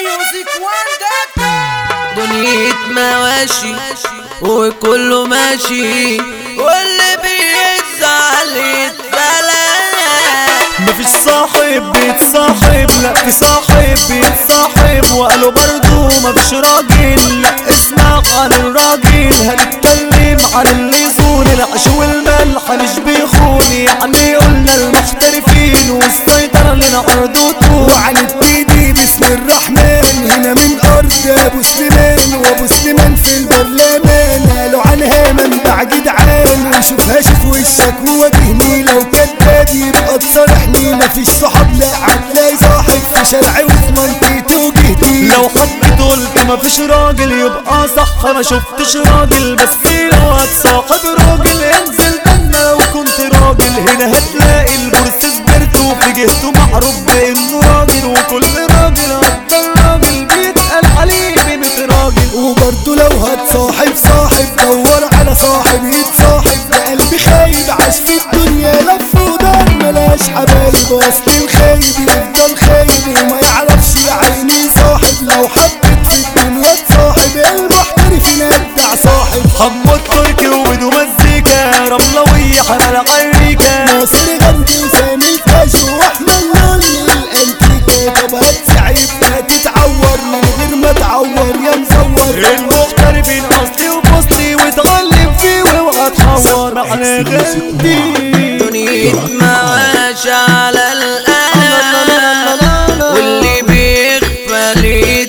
ميوزك وان دنيا مواشي وكله ماشي واللي بيزعل يتبلى مفيش صاحب بيتصاحب لا في صاحب بيتصاحب وقالوا برضو مفيش راجل لا اسمع عن الراجل هنتكلم عن اللي يصون العيش والملح مش بيخون يعني قلنا المحترفين والسيطرة لنا عرضته وعن التيدي باسم الرحمن هنا من ارض ابو سليمان وابو سليمان في البرلمان قالوا عنها منبع جدعان وشوفها شوف وشك وواجهني لو كداب يبقى تصالحني مفيش صحاب لا هتلاقي صاحب في شارعي وفي منطقتي وجهتي لو حبيت قلت مفيش راجل يبقى صح ما شفتش راجل بس لو هتصاحب راجل انزل بنا لو كنت راجل هنا هتلاقي البورس سبرته في جهته معروف بانه راجل وكل راجل افضل راجل بيتقال عليه بميت راجل وبرضه لو هتصاحب صاحب دور على صاحب يتصاحب ده قلبي خايب عاش في الدنيا لف ودار ملاش حبايب وسط الخايب يفضل خايب وما يعرفش يا عيني صاحب لو حبت في الدنيا تصاحب المحترف ينبع صاحب حمو التركي وبدو مزيكا رملوية حمل عريكا ناصر غندي وسامي الكاشو واحمد لوني الانتيكا طب هتسعيب هتتعور من غير ما تعور يا مزور المغتربين اصلي وفصلي وتغلب فيه واوعى تحور معنا غندي دنيا معاش على الآن واللي بيغفل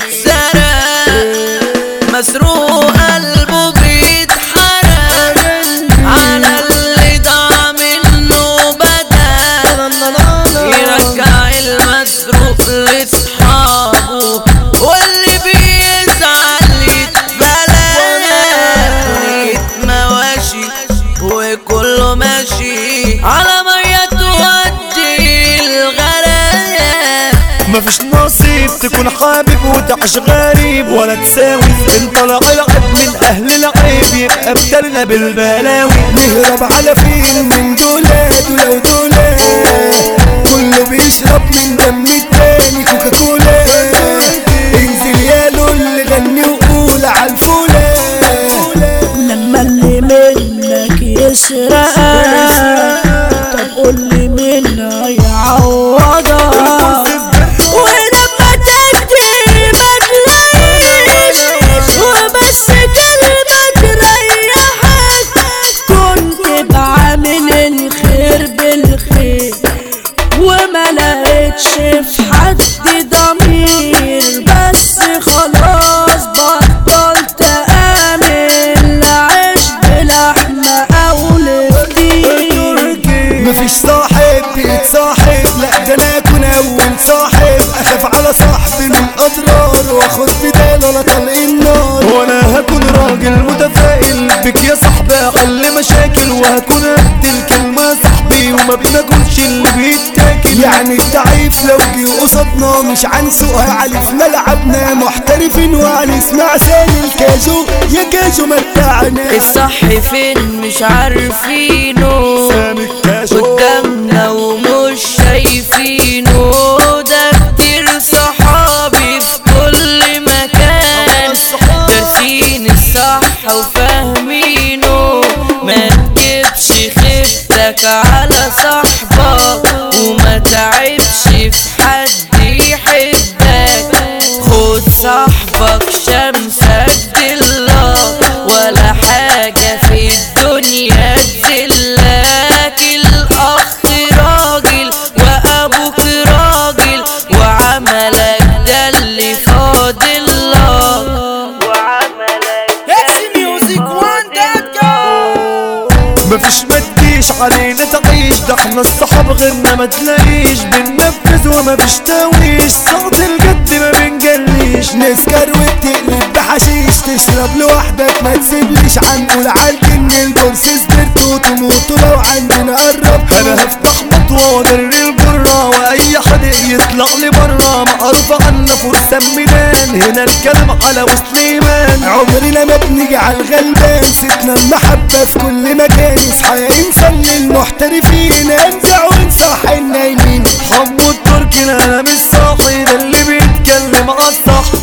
يتسرق مسروق قلبه بيتحرق على اللي ضاع منه بدل يرجع المسروق لاصحابه واللي بيزعل يتبلى دنيا مواشي وكله ماشي على مية تودي الغرام مفيش نصيب تكون حابب وتعيش غريب ولا تساوي ان طلع العيب من اهل العيب يبقى ابتلنا بالبلاوي نهرب على فين من دولاد ولو دولاد كله بيشرب من دم التاني كوكا كولا انزل يا لول غني وقول عالفولا لما اللي منك يسرقك طب قول لي مين هيعوضك ولما تدي ما تلاقيش وبس كلمة تريحك كنت بعمل الخير بالخير وما لقيتش في حد ضمير بس خلاص بطلت امن لعيش بلحمة او لفدير مفيش صاحب بيتصاحب لا ده انا اكون اول صاحب اخاف على صاحبي من اضرار واخد بدال ولا طلق النار وانا هكون راجل متفائل بك يا صاحبي احل مشاكل وهكون قد الكلمة يا صاحبي وما بناكلش اللي بيتاكل يعني الضعيف لو جه قصادنا مش هنسوقها علي في ملعبنا محترفين وهنسمع ثاني الكاجو يا كاجو متعنا الصح فين مش عارفينه سامي الكاشو قدامنا ومش شايفينه ده كتير صحابي في كل مكان دارسين الصح وفاهمينه ما تجيبش خيبتك على صاحبك وما تعبش في حد يحبك خد صاحبك شمسك دلك ولا حاجة في الدنيا تذلك الأخ راجل وأبوك راجل وعملك ده اللي فاضل لك وعملك اكس ميوزك وان دوت كوم مفيش ما تجيش علينا تعيش ده احنا الصحاب غيرنا ما تلاقيش بننفذ وما فيش تاويش صوت الجد ما بنجليش نسكر وتقلب بحشيش تشرب لوحدك ما تسيبليش عنقول عالجن البورس سبرت وتموت لو عندنا قرب انا هفتح مطوة واجري الجرة واي حد يطلع لي برا معروف عنا فرسان ميدان هنا الكلام على وسليمان عمرنا ما بنيجي على الغلبان ستنا المحبة في كل مكان اصحى يا انسان للمحترفين انزع وانصح النايمين حمو التركي لا انا مش صاحي ده اللي بيتكلم على الصح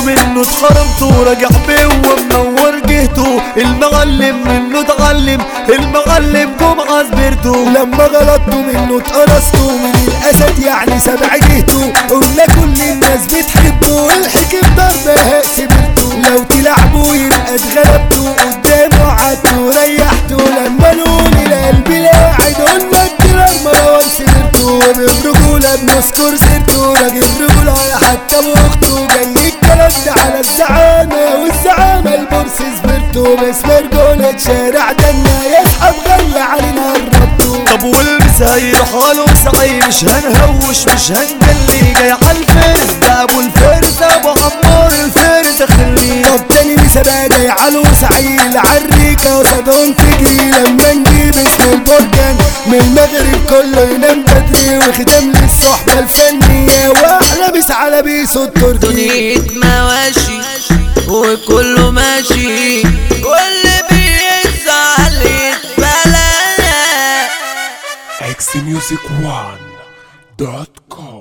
منه اتخرمته راجع بيه ومنور جهته المعلم منه اتعلم المعلم جمعة سبرته لما غلطتوا منه اتقرصتوا من الاسد يعني سبع جهته قلنا كل الناس بتحبه الحكم ضربها سبرته لو تلعبوا يبقى اتغلبتوا قدامه قعدتوا وريحتوا لما نقول القلب لاعد قلنا الديلر مروان سبرته وبالرجولة بنذكر سيرته راجل رجولة حتى باخته جاي الكلام ده على الزعامة والزعامة البورس سبرته باسم رجولة شارع دنا يسحب غلى علينا الربطو طب والبس هيروح على سعي مش هنهوش مش هنجلي جاي على الفرس ده ابو الفرس ابو عمار الفرس خليه طب تاني مسابقة جاي على وسعيل عالريكة وصدون تجري لما نجيب اسم البركان من المغرب كله ينام بدري وختام للصحبة الفنية واحلى بيس على بيسو التركي دنيا مواشي وكله ماشي واللي بيزعل يتبلى xmusicone.com